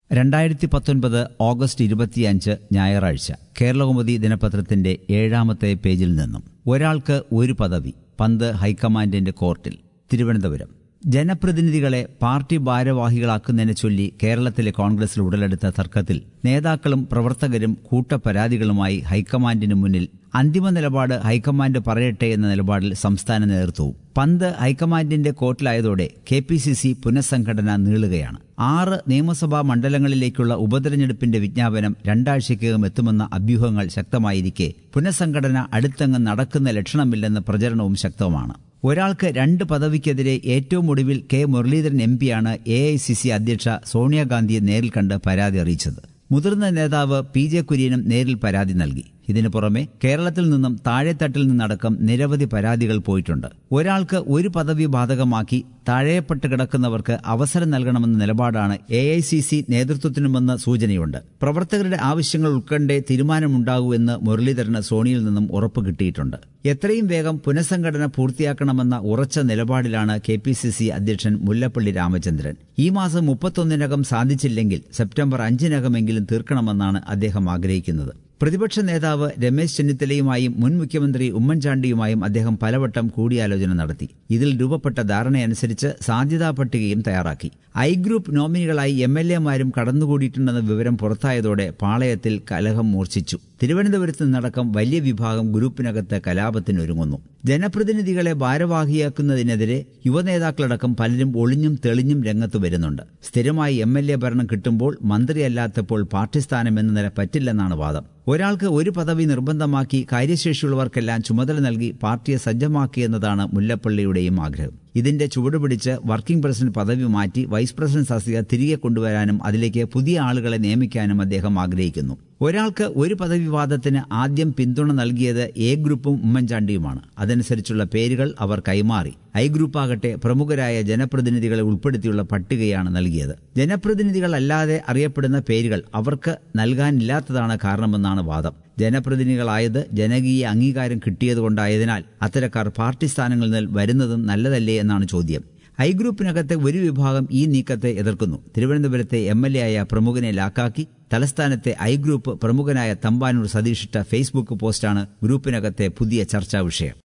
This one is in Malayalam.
രണ്ടായിരത്തി പത്തൊൻപത് ഓഗസ്റ്റ് ഇരുപത്തിയഞ്ച് ഞായറാഴ്ച കേരളകൗമുദി ദിനപത്രത്തിന്റെ ഏഴാമത്തെ പേജിൽ നിന്നും ഒരാൾക്ക് ഒരു പദവി പന്ത് ഹൈക്കമാൻഡിന്റെ കോർട്ടിൽ തിരുവനന്തപുരം ജനപ്രതിനിധികളെ പാർട്ടി ഭാരവാഹികളാക്കുന്നതിനെ ചൊല്ലി കേരളത്തിലെ കോൺഗ്രസിൽ ഉടലെടുത്ത തർക്കത്തിൽ നേതാക്കളും പ്രവർത്തകരും കൂട്ടപരാതികളുമായി ഹൈക്കമാൻഡിന് മുന്നിൽ അന്തിമ നിലപാട് ഹൈക്കമാൻഡ് പറയട്ടെ എന്ന നിലപാടിൽ സംസ്ഥാന നേതൃത്വവും പന്ത് ഹൈക്കമാൻഡിന്റെ കോർട്ടിലായതോടെ കെ പി സി സി പുനഃസംഘടന നീളുകയാണ് ആറ് നിയമസഭാ മണ്ഡലങ്ങളിലേക്കുള്ള ഉപതെരഞ്ഞെടുപ്പിന്റെ വിജ്ഞാപനം രണ്ടാഴ്ചയ്ക്കകം എത്തുമെന്ന അഭ്യൂഹങ്ങൾ ശക്തമായിരിക്കെ പുനഃസംഘടന അടുത്തങ്ങ് നടക്കുന്ന ലക്ഷണമില്ലെന്ന പ്രചരണവും ശക്തമാണ് ഒരാൾക്ക് രണ്ട് പദവിക്കെതിരെ ഏറ്റവും ഒടുവിൽ കെ മുരളീധരൻ എം പിയാണ് എ ഐ സി സി അധ്യക്ഷ സോണിയാഗാന്ധിയെ നേരിൽ കണ്ട് പരാതി അറിയിച്ചത് മുതിർന്ന നേതാവ് പി ജെ കുര്യനും നേരിൽ പരാതി നൽകി ഇതിനു പുറമെ കേരളത്തിൽ നിന്നും താഴെത്തട്ടിൽ നിന്നടക്കം നിരവധി പരാതികൾ പോയിട്ടുണ്ട് ഒരാൾക്ക് ഒരു പദവി ബാധകമാക്കി താഴെപ്പെട്ട് കിടക്കുന്നവർക്ക് അവസരം നൽകണമെന്ന നിലപാടാണ് എ ഐ സി സി നേതൃത്വത്തിനുമെന്ന് സൂചനയുണ്ട് പ്രവർത്തകരുടെ ആവശ്യങ്ങൾ ഉൾക്കൊണ്ടേ തീരുമാനമുണ്ടാകൂ എന്ന് മുരളീധരന് സോണിയിൽ നിന്നും ഉറപ്പ് കിട്ടിയിട്ടുണ്ട് എത്രയും വേഗം പുനഃസംഘടന പൂർത്തിയാക്കണമെന്ന ഉറച്ച നിലപാടിലാണ് കെ പി സി സി അധ്യക്ഷൻ മുല്ലപ്പള്ളി രാമചന്ദ്രൻ ഈ മാസം മുപ്പത്തൊന്നിനകം സാധിച്ചില്ലെങ്കിൽ സെപ്റ്റംബർ അഞ്ചിനകമെങ്കിലും തീർക്കണമെന്നാണ് അദ്ദേഹം ആഗ്രഹിക്കുന്നത് പ്രതിപക്ഷ നേതാവ് രമേശ് ചെന്നിത്തലയുമായും മുൻ മുഖ്യമന്ത്രി ഉമ്മൻചാണ്ടിയുമായും അദ്ദേഹം പലവട്ടം കൂടിയാലോചന നടത്തി ഇതിൽ രൂപപ്പെട്ട ധാരണയനുസരിച്ച് സാധ്യതാ പട്ടികയും തയ്യാറാക്കി ഐ ഗ്രൂപ്പ് നോമിനികളായി എം എൽ എമാരും കടന്നുകൂടിയിട്ടുണ്ടെന്ന വിവരം പുറത്തായതോടെ പാളയത്തിൽ കലഹം മൂർച്ഛിച്ചു തിരുവനന്തപുരത്ത് നിന്നടക്കം വലിയ വിഭാഗം ഗ്രൂപ്പിനകത്ത് കലാപത്തിനൊരുങ്ങുന്നു ജനപ്രതിനിധികളെ ഭാരവാഹിയാക്കുന്നതിനെതിരെ യുവനേതാക്കളടക്കം പലരും ഒളിഞ്ഞും തെളിഞ്ഞും രംഗത്ത് വരുന്നുണ്ട് സ്ഥിരമായി എം എൽ എ ഭരണം കിട്ടുമ്പോൾ മന്ത്രിയല്ലാത്തപ്പോൾ പാർട്ടി സ്ഥാനം എന്ന നില പറ്റില്ലെന്നാണ് വാദം ഒരാൾക്ക് ഒരു പദവി നിർബന്ധമാക്കി കാര്യശേഷിയുള്ളവർക്കെല്ലാം ചുമതല നൽകി പാർട്ടിയെ സജ്ജമാക്കിയെന്നതാണ് മുല്ലപ്പള്ളിയുടെയും ആഗ്രഹം ഇതിന്റെ ചുവടുപിടിച്ച് വർക്കിംഗ് പ്രസിഡന്റ് പദവി മാറ്റി വൈസ് പ്രസിഡന്റ് തസ്തിക തിരികെ കൊണ്ടുവരാനും അതിലേക്ക് പുതിയ ആളുകളെ നിയമിക്കാനും അദ്ദേഹം ആഗ്രഹിക്കുന്നു ഒരാൾക്ക് ഒരു പദവി വാദത്തിന് ആദ്യം പിന്തുണ നൽകിയത് എ ഗ്രൂപ്പും ഉമ്മൻചാണ്ടിയുമാണ് അതനുസരിച്ചുള്ള പേരുകൾ അവർ കൈമാറി ഐ ഗ്രൂപ്പാകട്ടെ പ്രമുഖരായ ജനപ്രതിനിധികളെ ഉൾപ്പെടുത്തിയുള്ള പട്ടികയാണ് നൽകിയത് ജനപ്രതിനിധികളല്ലാതെ അറിയപ്പെടുന്ന പേരുകൾ അവർക്ക് നൽകാനില്ലാത്തതാണ് കാരണമെന്നാണ് വാദം ജനപ്രതിനിധികളായത് ജനകീയ അംഗീകാരം കിട്ടിയതുകൊണ്ടായതിനാൽ അത്തരക്കാർ പാർട്ടി സ്ഥാനങ്ങളിൽ നിന്ന് വരുന്നതും നല്ലതല്ലേ എന്നാണ് ചോദ്യം ഐ ഗ്രൂപ്പിനകത്തെ ഒരു വിഭാഗം ഈ നീക്കത്തെ എതിർക്കുന്നു തിരുവനന്തപുരത്തെ എം എൽ എ ആയ പ്രമുഖനെ ലാക്കാക്കി തലസ്ഥാനത്തെ ഐ ഗ്രൂപ്പ് പ്രമുഖനായ തമ്പാനൂർ സതീഷിട്ട ഫേസ്ബുക്ക് പോസ്റ്റാണ് ഗ്രൂപ്പിനകത്തെ പുതിയ ചർച്ചാ വിഷയം